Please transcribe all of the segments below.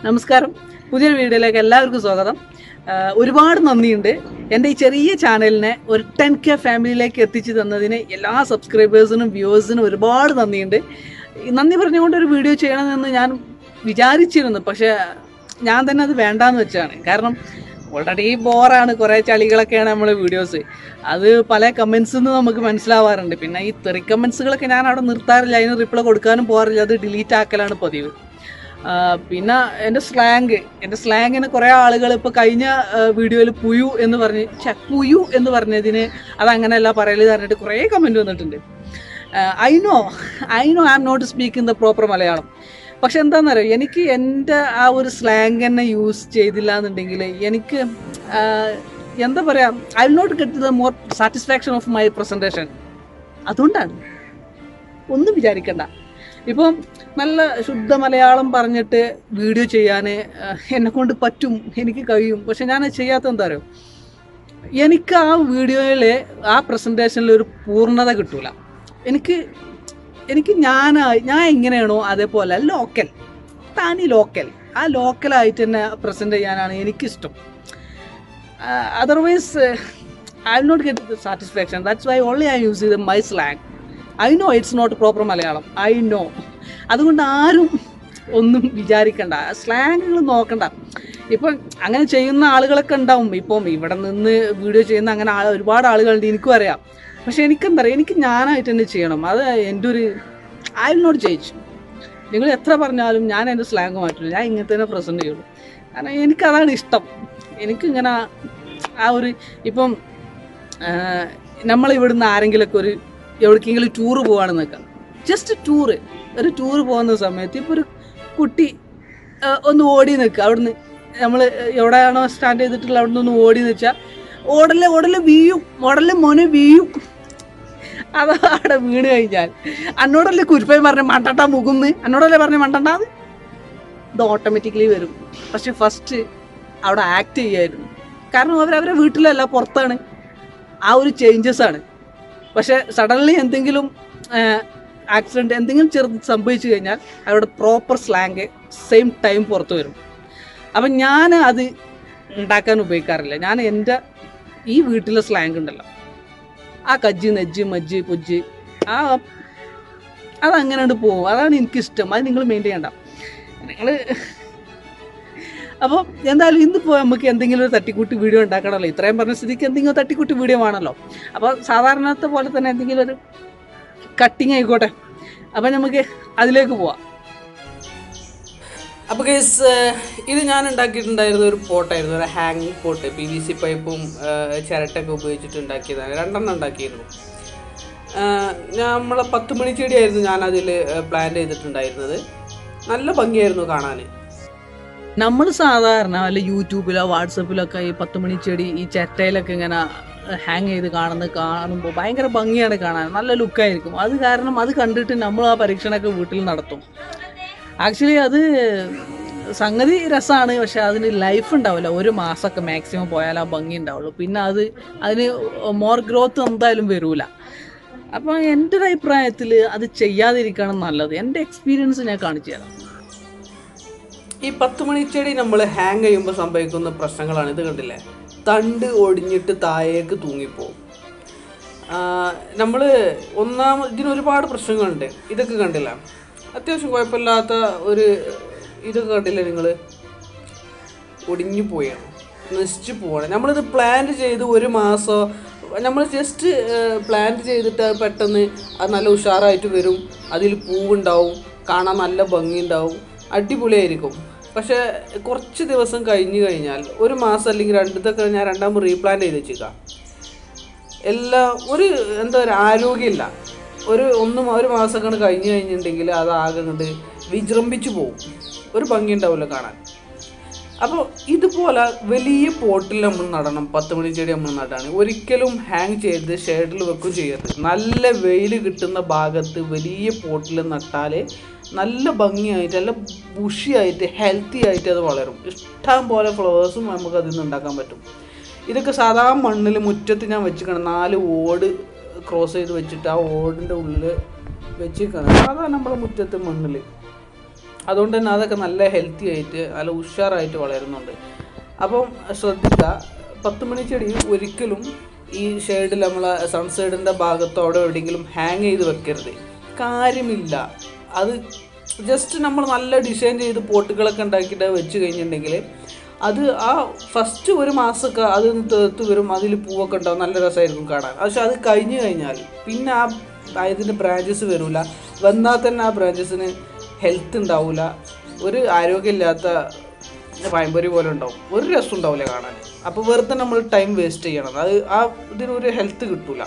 നമസ്കാരം പുതിയൊരു വീഡിയോയിലേക്ക് എല്ലാവർക്കും സ്വാഗതം ആഹ് ഒരുപാട് നന്ദിയുണ്ട് എൻ്റെ ഈ ചെറിയ ചാനലിനെ ഒരു ടെൻ കെ ഫാമിലിയിലേക്ക് എത്തിച്ചു തന്നതിന് എല്ലാ സബ്സ്ക്രൈബേഴ്സിനും വ്യൂവേഴ്സിനും ഒരുപാട് നന്ദിയുണ്ട് ഈ നന്ദി പറഞ്ഞുകൊണ്ട് ഒരു വീഡിയോ ചെയ്യണമെന്ന് ഞാൻ വിചാരിച്ചിരുന്നു പക്ഷേ ഞാൻ തന്നെ അത് വേണ്ടാന്ന് വെച്ചാണ് കാരണം ഓൾറെഡി ബോറാണ് കുറേ ചളികളൊക്കെയാണ് നമ്മളെ വീഡിയോസ് അത് പല കമൻസിൽ നിന്ന് നമുക്ക് മനസ്സിലാവാറുണ്ട് പിന്നെ ഈ തെറി കമൻസുകളൊക്കെ ഞാൻ അവിടെ നിർത്താറില്ല അതിന് റിപ്ലൈ കൊടുക്കാനും പോകാറില്ല അത് ഡിലീറ്റ് ആക്കലാണ് പതിവ് ആ, പിന്നെ എൻ്റെ സ്ലാങ് എൻ്റെ സ്ലാങ്ങിന് കുറേ ആളുകൾ ഇപ്പോൾ കഴിഞ്ഞ വീഡിയോയിൽ പുയു എന്ന് പറഞ്ഞ് ഛെ, പുയു എന്ന് പറഞ്ഞതിന് അത് അങ്ങനെയല്ല പറയല് പറഞ്ഞിട്ട് കുറേ കമൻറ്റ് വന്നിട്ടുണ്ട് I know I know I am not speaking the proper Malayalam പക്ഷെ എന്താണെന്നറിയോ എനിക്ക് എൻ്റെ ആ ഒരു സ്ലാങ് തന്നെ യൂസ് ചെയ്തില്ല എന്നുണ്ടെങ്കിൽ എനിക്ക് ആ, എന്താ പറയുക I will not get the more satisfaction of my presentation അതുകൊണ്ടാണ് ഒന്നും വിചാരിക്കണ്ട ഇപ്പം നല്ല ശുദ്ധ മലയാളം പറഞ്ഞിട്ട് വീഡിയോ ചെയ്യാൻ എന്നെ കൊണ്ട് പറ്റും എനിക്ക് കഴിയും പക്ഷെ ഞാൻ ചെയ്യാത്ത എന്താ അറിയോ എനിക്ക് ആ വീഡിയോയിൽ ആ പ്രസൻറ്റേഷനിൽ ഒരു പൂർണ്ണത കിട്ടൂല എനിക്ക് എനിക്ക് ഞാൻ ഞാൻ എങ്ങനെയാണോ അതേപോലെ ലോക്കൽ തനി ലോക്കൽ ആ ലോക്കലായിട്ട് തന്നെ പ്രസൻറ്റ് ചെയ്യാനാണ് എനിക്കിഷ്ടം otherwise I will not get satisfaction that's why only I use ചെയ്ത് my slang I know it's not proper Malayalam I know അതുകൊണ്ട് ആരും ഒന്നും വിചാരിക്കണ്ട സ്ലാങ്ങുകൾ നോക്കണ്ട ഇപ്പം അങ്ങനെ ചെയ്യുന്ന ആളുകളൊക്കെ ഉണ്ടാവും ഇപ്പം ഇവിടെ നിന്ന് വീഡിയോ ചെയ്യുന്ന അങ്ങനെ ആൾ ഒരുപാട് ആളുകളുണ്ട് എനിക്കും അറിയാം പക്ഷെ എനിക്കെന്താ പറയുക എനിക്ക് ഞാനായിട്ട് തന്നെ ചെയ്യണം അത് എൻ്റെ ഒരു ഐ വിൽ നോട്ട് ചേഞ്ച് നിങ്ങൾ എത്ര പറഞ്ഞാലും ഞാൻ എൻ്റെ സ്ലാങ് മാറ്റില്ല ഞാൻ ഇങ്ങനെ തന്നെ പ്രസൻറ്റ് ചെയ്യുള്ളൂ കാരണം എനിക്കതാണ് ഇഷ്ടം എനിക്കിങ്ങനെ ആ ഒരു ഇപ്പം നമ്മൾ ഇവിടുന്ന് ആരെങ്കിലുമൊക്കെ ഒരു എവിടേക്കെങ്കിലും ടൂറ് പോവാണെന്ന് വെക്കാം ജസ്റ്റ് ടൂറ് ഒരു ടൂറ് പോകുന്ന സമയത്ത് ഇപ്പോൾ ഒരു കുട്ടി ആ, ഒന്ന് ഓടി നിൽക്കുക അവിടുന്ന് നമ്മൾ എവിടെയാണോ സ്റ്റാൻഡ് ചെയ്തിട്ടുള്ള അവിടെ നിന്ന് ഒന്ന് ഓടി എന്ന് വെച്ചാൽ ഓടല് ഓടല് വീയും ഓടല് മോനെ വീയും അത് അവിടെ വീണ് കഴിഞ്ഞാൽ അന്നോടല്ലേ കുരുപ്പയും പറഞ്ഞ മണ്ടണ്ട മുകുന്ന് അന്നോടല്ലേ പറഞ്ഞ മണ്ടണ്ടാന്ന് ഇത് ഓട്ടോമാറ്റിക്കലി വരും പക്ഷെ ഫസ്റ്റ് അവിടെ ആക്ട് ചെയ്യായിരുന്നു കാരണം അവർ അവരെ വീട്ടിലല്ല പുറത്താണ് ആ ഒരു ചേഞ്ചസ് ആണ് പക്ഷെ സഡൻലി എന്തെങ്കിലും ആക്സിഡൻറ്റ് എന്തെങ്കിലും ചെറുത് സംഭവിച്ചു കഴിഞ്ഞാൽ അവരുടെ പ്രോപ്പർ സ്ലാങ് സെയിം ടൈം പുറത്ത് വരും അപ്പം ഞാൻ അത് ഉണ്ടാക്കാൻ ഉപയോഗിക്കാറില്ല ഞാൻ എൻ്റെ ഈ വീട്ടിലെ സ്ലാങ് ഉണ്ടല്ലോ ആ കജ്ജ് നെജ്ജ് മജ്ജ് പൊജ്ജ് ആ അതങ്ങനെ പോകും അതാണ് എനിക്കിഷ്ടം അത് നിങ്ങൾ മെയിൻറ്റെയിൻ ചെയ്യണ്ട നിങ്ങൾ അപ്പോൾ എന്തായാലും ഇന്നിപ്പോൾ നമുക്ക് എന്തെങ്കിലും ഒരു തട്ടിക്കൂട്ടി വീഡിയോ ഉണ്ടാക്കണമല്ലോ ഇത്രയും പറഞ്ഞ സ്ഥിതിക്ക് എന്തെങ്കിലും തട്ടിക്കൂട്ടി വീഡിയോ ആണല്ലോ അപ്പോൾ സാധാരണത്തെ പോലെ തന്നെ എന്തെങ്കിലും ഒരു കട്ടിങ് ആയിക്കോട്ടെ അപ്പം നമുക്ക് അതിലേക്ക് പോവാം അപ്പോൾ കേസ് ഇത് ഞാൻ ഉണ്ടാക്കിയിട്ടുണ്ടായിരുന്ന ഒരു പോട്ടായിരുന്നു ഒരു ഹാങ്ങിങ് പോട്ട് പി വി സി പൈപ്പും ചിരട്ടൊക്കെ ഉപയോഗിച്ചിട്ട് ഉണ്ടാക്കിയതാണ് രണ്ടെണ്ണം ഉണ്ടാക്കിയിരുന്നു നമ്മളെ പത്ത് മണി ചെടിയായിരുന്നു ഞാൻ അതിൽ പ്ലാൻ ചെയ്തിട്ടുണ്ടായിരുന്നത് നല്ല ഭംഗിയായിരുന്നു കാണാൻ നമ്മൾ സാധാരണ വല്ല യൂട്യൂബിലോ വാട്സപ്പിലൊക്കെ ഈ പത്ത് മണി ചെടി ഈ ചിരട്ടയിലൊക്കെ ഇങ്ങനെ ഹാങ് ചെയ്ത് കാണുന്നത് കാണുമ്പോൾ ഭയങ്കര ഭംഗിയാണ് കാണാൻ നല്ല ലുക്കായിരിക്കും അത് കാരണം അത് കണ്ടിട്ട് നമ്മൾ ആ പരീക്ഷണമൊക്കെ വീട്ടിൽ നടത്തും ആക്ച്വലി അത് സംഗതി രസമാണ് പക്ഷെ അതിന് ലൈഫ് ഉണ്ടാവില്ല ഒരു മാസമൊക്കെ മാക്സിമം പോയാൽ ആ ഭംഗി ഉണ്ടാവുള്ളൂ പിന്നെ അത് അതിന് മോർ ഗ്രോത്ത് എന്തായാലും വരൂല അപ്പോൾ എൻ്റെ ഒരു അഭിപ്രായത്തിൽ അത് ചെയ്യാതിരിക്കണം നല്ലത് എൻ്റെ എക്സ്പീരിയൻസ് ഞാൻ കാണിച്ചു തരാം ഈ പത്ത് മണിച്ചെടി നമ്മൾ ഹാങ് ചെയ്യുമ്പോൾ സംഭവിക്കുന്ന പ്രശ്നങ്ങളാണ് ഇത് കണ്ടില്ലേ തണ്ട് ഒടിഞ്ഞിട്ട് താഴേക്ക് തൂങ്ങിപ്പോവും നമ്മൾ ഒന്നാമ ഇതിന് ഒരുപാട് പ്രശ്നങ്ങളുണ്ട് ഇതൊക്കെ കണ്ടില്ല അത്യാവശ്യം കുഴപ്പമില്ലാത്ത ഒരു ഇതൊക്കെ കണ്ടില്ലേ നിങ്ങൾ ഒടിഞ്ഞു പോയാണ് നശിച്ചു പോവാണ് നമ്മളിത് പ്ലാന്റ് ചെയ്ത് ഒരു മാസം നമ്മൾ ജസ്റ്റ് പ്ലാന്റ് ചെയ്തിട്ട് അത് പെട്ടെന്ന് അത് നല്ല ഉഷാറായിട്ട് വരും അതിൽ പൂവുണ്ടാവും കാണാൻ നല്ല ഭംഗിയുണ്ടാവും അടിപൊളിയായിരിക്കും പക്ഷേ കുറച്ച് ദിവസം കഴിഞ്ഞ് കഴിഞ്ഞാൽ ഒരു മാസം അല്ലെങ്കിൽ രണ്ടത്തൊക്കെ ഞാൻ രണ്ടാമത് റീപ്ലാന്റ് ചെയ്ത് വെച്ചേക്കാം എല്ലാ ഒരു എന്താ പറയുക ആരോഗ്യമില്ല ഒരു ഒന്നും ഒരു മാസമൊക്കെ കഴിഞ്ഞ് കഴിഞ്ഞിട്ടുണ്ടെങ്കിൽ അത് ആകെ കണ്ട് വിജൃംഭിച്ചു പോകും ഒരു ഭംഗി ഉണ്ടാവില്ല കാണാൻ അപ്പോൾ ഇതുപോലെ വലിയ പോട്ടിൽ നമ്മൾ നടണം പത്ത് മണി ചെടി നമ്മൾ നടാണ് ഒരിക്കലും ഹാങ് ചെയ്ത് ഷെയ്ഡിൽ വെക്കും ചെയ്യരുത് നല്ല വെയിൽ കിട്ടുന്ന ഭാഗത്ത് വലിയ പോട്ടിൽ നട്ടാൽ നല്ല ഭംഗിയായിട്ട് നല്ല ബുഷിയായിട്ട് ഹെൽത്തി ആയിട്ട് അത് വളരും ഇഷ്ടം പോലെ ഫ്ലവേഴ്സും നമുക്ക് അതിൽ നിന്ന് ഉണ്ടാക്കാൻ പറ്റും ഇതൊക്കെ സാധാ മണ്ണിൽ മുറ്റത്ത് ഞാൻ വെച്ചിക്കണം നാല് ഓട് ക്രോസ് ചെയ്ത് വെച്ചിട്ട് ആ ഓടിൻ്റെ ഉള്ളിൽ വെച്ചിരിക്കണം സാധാ നമ്മുടെ മുറ്റത്ത് മണ്ണിൽ അതുകൊണ്ട് തന്നെ അതൊക്കെ നല്ല ഹെൽത്തി ആയിട്ട് നല്ല ഉഷാറായിട്ട് വളരുന്നുണ്ട് അപ്പം ശ്രദ്ധിക്കുക പത്ത് മണി ചെടി ഒരിക്കലും ഈ ഷെയ്ഡിൽ നമ്മൾ സൺസൈഡിൻ്റെ ഭാഗത്തോ അവിടെ എവിടെയെങ്കിലും ഹാങ് ചെയ്ത് വെക്കരുത് കാര്യമില്ല അത് ജസ്റ്റ് നമ്മൾ നല്ല ഡിസൈൻ ചെയ്ത് പോട്ടുകളൊക്കെ ഉണ്ടാക്കിയിട്ട് വെച്ച് കഴിഞ്ഞിട്ടുണ്ടെങ്കിൽ അത് ആ ഫസ്റ്റ് ഒരു മാസമൊക്കെ അത് തേർത്ത് വരും അതിൽ പൂവൊക്കെ ഉണ്ടാവും നല്ല രസമായിരിക്കും കാണാൻ പക്ഷെ അത് കഴിഞ്ഞു കഴിഞ്ഞാൽ പിന്നെ ആ ഇതിൻ്റെ ബ്രാഞ്ചസ് വരില്ല വന്നാൽ തന്നെ ആ ബ്രാഞ്ചസിന് ഹെൽത്ത് ഉണ്ടാവില്ല ഒരു ആരോഗ്യമില്ലാത്ത പഴംപൊരി പോലെ ഉണ്ടാവും ഒരു രസം ഉണ്ടാവില്ല കാണാൻ അപ്പോൾ വെറുതെ നമ്മൾ ടൈം വേസ്റ്റ് ചെയ്യണം അത് ആ ഇതിനൊരു ഹെൽത്ത് കിട്ടൂല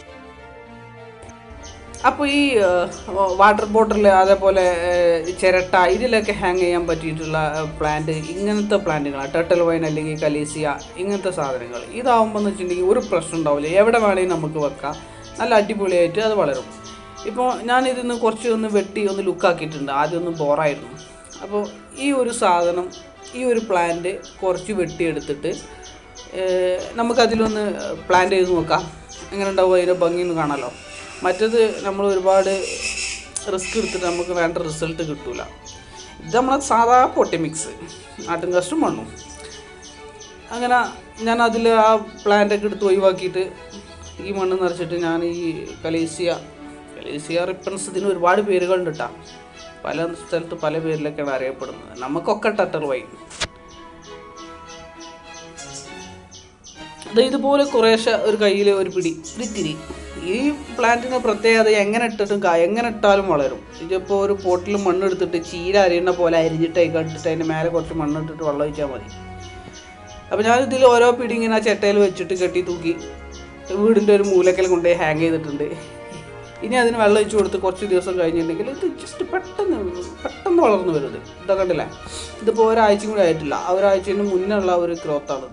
അപ്പോൾ ഈ വാട്ടർ ബോട്ടിൽ അതേപോലെ ഏഹ്, ചിരട്ട ഇതിലൊക്കെ ഹാങ് ചെയ്യാൻ പറ്റിയിട്ടുള്ള പ്ലാന്റ് ഇങ്ങനത്തെ പ്ലാന്റുകളാണ് ടർട്ടൽ വൈൻ അല്ലെങ്കിൽ കലീസിയ ഇങ്ങനത്തെ സാധനങ്ങൾ ഇതാവുമ്പോൾ എന്ന് വെച്ചിട്ടുണ്ടെങ്കിൽ ഒരു പ്രശ്നം ഉണ്ടാവില്ല എവിടെ വേണമെങ്കിൽ നമുക്ക് വെക്കാം നല്ല അടിപൊളിയായിട്ട് അത് വളരും ഇപ്പോൾ ഞാൻ ഇതിന്ന് കുറച്ച് ഒന്ന് വെട്ടി ഒന്ന് ലുക്കാക്കിയിട്ടുണ്ട് ആദ്യം ഒന്ന് ബോറായിരുന്നു അപ്പോൾ ഈ ഒരു സാധനം ഈ ഒരു പ്ലാന്റ് കുറച്ച് വെട്ടിയെടുത്തിട്ട് ഏഹ്, നമുക്കതിലൊന്ന് പ്ലാന്റ് ചെയ്ത് നോക്കാം എങ്ങനെ ഉണ്ടാവും അതിൻ്റെ ഭംഗി ഒന്ന് കാണാമല്ലോ മറ്റത് നമ്മൾ ഒരുപാട് റിസ്ക് എടുത്തിട്ട് നമുക്ക് വേണ്ട റിസൾട്ട് കിട്ടൂല ഇത് നമ്മളെ സാധാ പൊട്ടി മിക്സ് ആട്ടും കഷ്ടും മണ്ണും അങ്ങനെ ഞാൻ അതിൽ ആ പ്ലാന്റൊക്കെ എടുത്ത് ഒഴിവാക്കിയിട്ട് ഈ മണ്ണ് നിറച്ചിട്ട് ഞാൻ ഈ കലേസിയ കലേസിയ റിപ്പൺസ് ഇതിന് ഒരുപാട് പേരുകളുണ്ട് കേട്ടോ പല സ്ഥലത്ത് പല പേരിലൊക്കെയാണ് അറിയപ്പെടുന്നത് നമുക്കൊക്കെ ടട്ടർ വൈ അത് ഇതുപോലെ കുറേശ്ശെ ഒരു കയ്യിൽ ഒരു പിടി ഇത്തിരി ഈ പ്ലാന്റിന് പ്രത്യേകത എങ്ങനെ ഇട്ടിട്ടും കാ എങ്ങനെ ഇട്ടാലും വളരും ഇതിപ്പോൾ ഒരു പോട്ടിൽ മണ്ണെടുത്തിട്ട് ചീര അരിയുന്ന പോലെ അരിഞ്ഞിട്ട് കണ്ടിട്ട് അതിൻ്റെ മേലെ കുറച്ച് മണ്ണിട്ടിട്ട് വെള്ളം ഒഴിച്ചാൽ മതി അപ്പോൾ ഞാനിതിൽ ഓരോ പിടി ഇങ്ങനെ ആ ചെട്ടയിൽ വെച്ചിട്ട് കെട്ടി തൂക്കി വീടിൻ്റെ ഒരു മൂലക്കൽ കൊണ്ടുപോയി ഹാങ് ചെയ്തിട്ടുണ്ട് ഇനി അതിന് വെള്ളം ഒഴിച്ച് കൊടുത്ത് കുറച്ച് ദിവസം കഴിഞ്ഞിട്ടുണ്ടെങ്കിൽ ഇത് ജസ്റ്റ് പെട്ടെന്ന് പെട്ടെന്ന് വളർന്നു വരും ഇത് ഇതൊക്കെ കണ്ടില്ലേ ഇതിപ്പോൾ ഒരാഴ്ചയും കൂടി ആയിട്ടില്ല ആ ഒരാഴ്ചന് മുന്നേ ഉള്ള ഒരു ഗ്രോത്താണിത്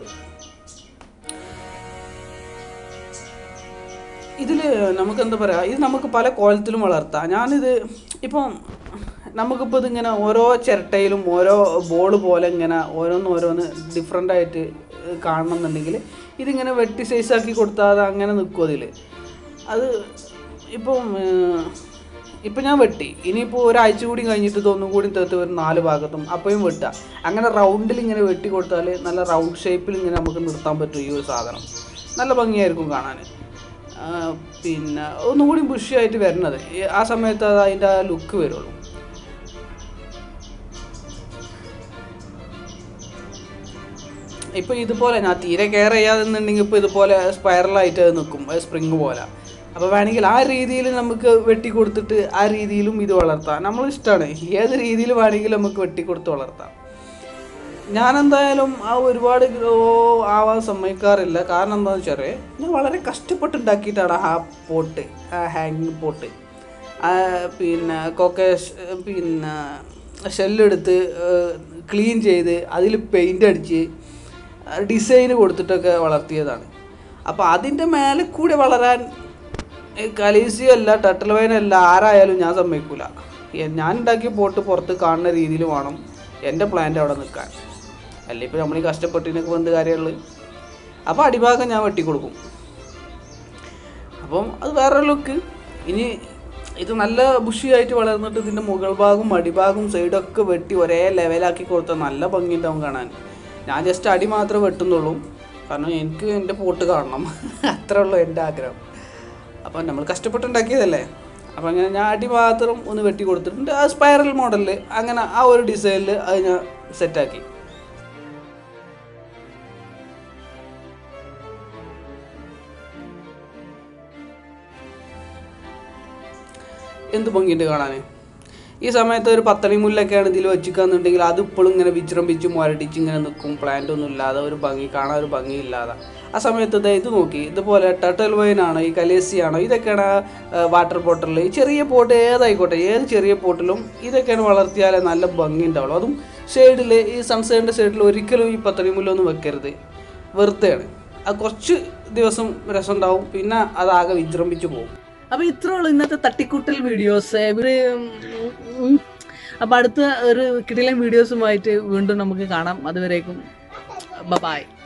ഇതിൽ നമുക്ക് എന്താ പറയുക ഇത് നമുക്ക് പല കോലത്തിലും വളർത്താം ഞാനിത് ഇപ്പം നമുക്കിപ്പോൾ ഇതിങ്ങനെ ഓരോ ചിരട്ടയിലും ഓരോ ബോൾ പോലെ ഇങ്ങനെ ഓരോന്ന് ഓരോന്ന് ഡിഫറെൻ്റ് ആയിട്ട് കാണണം എന്നുണ്ടെങ്കിൽ ഇതിങ്ങനെ വെട്ടി സൈസാക്കി കൊടുത്താൽ അത് അങ്ങനെ നിൽക്കും അതിൽ അത് ഇപ്പം ഏഹ്, ഇപ്പം ഞാൻ വെട്ടി ഇനിയിപ്പോൾ ഒരാഴ്ച കൂടി കഴിഞ്ഞിട്ട് ഇതൊന്നും കൂടി തീർത്ത് വരും നാല് ഭാഗത്തും അപ്പോഴും വെട്ടുക അങ്ങനെ റൗണ്ടിൽ ഇങ്ങനെ വെട്ടി കൊടുത്താൽ നല്ല റൗണ്ട് ഷേപ്പിൽ ഇങ്ങനെ നമുക്ക് നിർത്താൻ പറ്റും ഈ ഒരു സാധനം നല്ല ഭംഗിയായിരിക്കും കാണാൻ ആ, പിന്നെ ഒന്നുകൂടി ബുഷിയായിട്ട് വരുന്നത് ഈ ആ സമയത്ത് അത് അതിൻ്റെ ആ ലുക്ക് വരുള്ളൂ ഇപ്പോൾ ഇതുപോലെ ഞാൻ തീരെ കെയർ ചെയ്യാതെന്നുണ്ടെങ്കിൽ ഇപ്പോൾ ഇതുപോലെ സ്പൈറലായിട്ട് അത് നിൽക്കും സ്പ്രിങ് പോലെ അപ്പോൾ വേണമെങ്കിൽ ആ രീതിയിൽ നമുക്ക് വെട്ടി കൊടുത്തിട്ട് ആ രീതിയിലും ഇത് വളർത്താം നമ്മൾ ഇഷ്ടമാണ് ഏത് രീതിയിൽ വേണമെങ്കിലും നമുക്ക് വെട്ടി കൊടുത്ത് വളർത്താം ഞാൻ എന്തായാലും ആ ഒരുപാട് ഗ്രോ ആവാൻ സമ്മതിക്കാറില്ല കാരണം എന്താണെന്ന് വെച്ചാൽ ഞാൻ വളരെ കഷ്ടപ്പെട്ടുണ്ടാക്കിയിട്ടാണ് ആ പോട്ട് ആ ഹാങ്ങിങ് പോട്ട് ആ പിന്നെ കൊക്കേഷ് പിന്നെ ഷെല്ലെടുത്ത് ക്ലീൻ ചെയ്ത് അതിൽ പെയിൻ്റ് അടിച്ച് ഡിസൈൻ കൊടുത്തിട്ടൊക്കെ വളർത്തിയതാണ് അപ്പോൾ അതിൻ്റെ മേലെ കൂടി വളരാൻ കലീസിയോ അല്ല ടട്ടൽ വൈനല്ല ആരായാലും ഞാൻ സമ്മതിക്കൂല എ- ഞാൻ ഉണ്ടാക്കിയ പോട്ട് പുറത്ത് കാണുന്ന രീതിയിൽ വേണം എൻ്റെ പ്ലാന്റ് അവിടെ നിൽക്കാൻ അല്ല ഇപ്പോൾ നമ്മൾ ഈ കഷ്ടപ്പെട്ടിനൊക്കെ എന്ത് കാര്യമുള്ളൂ അപ്പോൾ അടിഭാഗം ഞാൻ വെട്ടിക്കൊടുക്കും അപ്പം അത് വേറെ ലുക്ക് ഇനി ഇത് നല്ല ബുഷിയായിട്ട് വളർന്നിട്ട് ഇതിൻ്റെ മുകൾ ഭാഗവും അടിഭാഗവും സൈഡൊക്കെ വെട്ടി ഒരേ ലെവലാക്കി കൊടുത്താൽ നല്ല ഭംഗിയുണ്ടാവും കാണാൻ ഞാൻ ജസ്റ്റ് അടി മാത്രമേ വെട്ടുന്നുള്ളൂ കാരണം എനിക്ക് എൻ്റെ പോട്ട് കാണണം അത്രേ ഉള്ളൂ എൻ്റെ ആഗ്രഹം അപ്പം നമ്മൾ കഷ്ടപ്പെട്ടുണ്ടാക്കിയതല്ലേ അപ്പം അങ്ങനെ ഞാൻ അടി മാത്രം ഒന്ന് വെട്ടി കൊടുത്തിട്ടുണ്ട് ആ സ്പൈറൽ മോഡലിൽ അങ്ങനെ ആ ഒരു ഡിസൈനിൽ അത് ഞാൻ സെറ്റാക്കി എന്ത് ഭംഗിയുണ്ട് കാണാൻ ഈ സമയത്ത് ഒരു പത്തണി മുല്ലൊക്കെയാണ് ഇതിൽ വെച്ചിക്കാന്നുണ്ടെങ്കിൽ അത് ഇപ്പോഴും ഇങ്ങനെ വിജൃംഭിച്ച് മുരടിച്ച് ഇങ്ങനെ നിൽക്കും പ്ലാന്റ് ഒന്നും ഇല്ലാതെ ഒരു ഭംഗി കാണാൻ ഒരു ഭംഗി ഇല്ലാതെ ആ സമയത്ത് ദേ ഇത് നോക്കി ഇതുപോലെ ടർട്ടൽ വൈനാണോ ഈ കലേസിയാണോ ഇതൊക്കെയാണ് വാട്ടർ ബോട്ടിൽ ഈ ചെറിയ പോട്ട് ഏതായിക്കോട്ടെ ഏത് ചെറിയ പോട്ടിലും ഇതൊക്കെയാണ് വളർത്തിയാലേ നല്ല ഭംഗി ഉണ്ടാവുള്ളൂ അതും സൈഡിൽ ഈ സൺസൈഡിൻ്റെ സൈഡിൽ ഒരിക്കലും ഈ പത്തണി മുല്ലൊന്നും വെക്കരുത് വെറുതെയാണ് അത് കുറച്ച് ദിവസം രസം ഉണ്ടാവും പിന്നെ അതാകെ വിജൃംഭിച്ച് പോകും അപ്പൊ ഇത്രേ ഉള്ളൂ ഇന്നത്തെ തട്ടിക്കൂട്ടൽ വീഡിയോസ് ഇവര് ഉം, അപ്പൊ അടുത്ത ഒരു കിടിലൻ വീഡിയോസുമായിട്ട് വീണ്ടും നമുക്ക് കാണാം അതുവരേക്കും ബൈ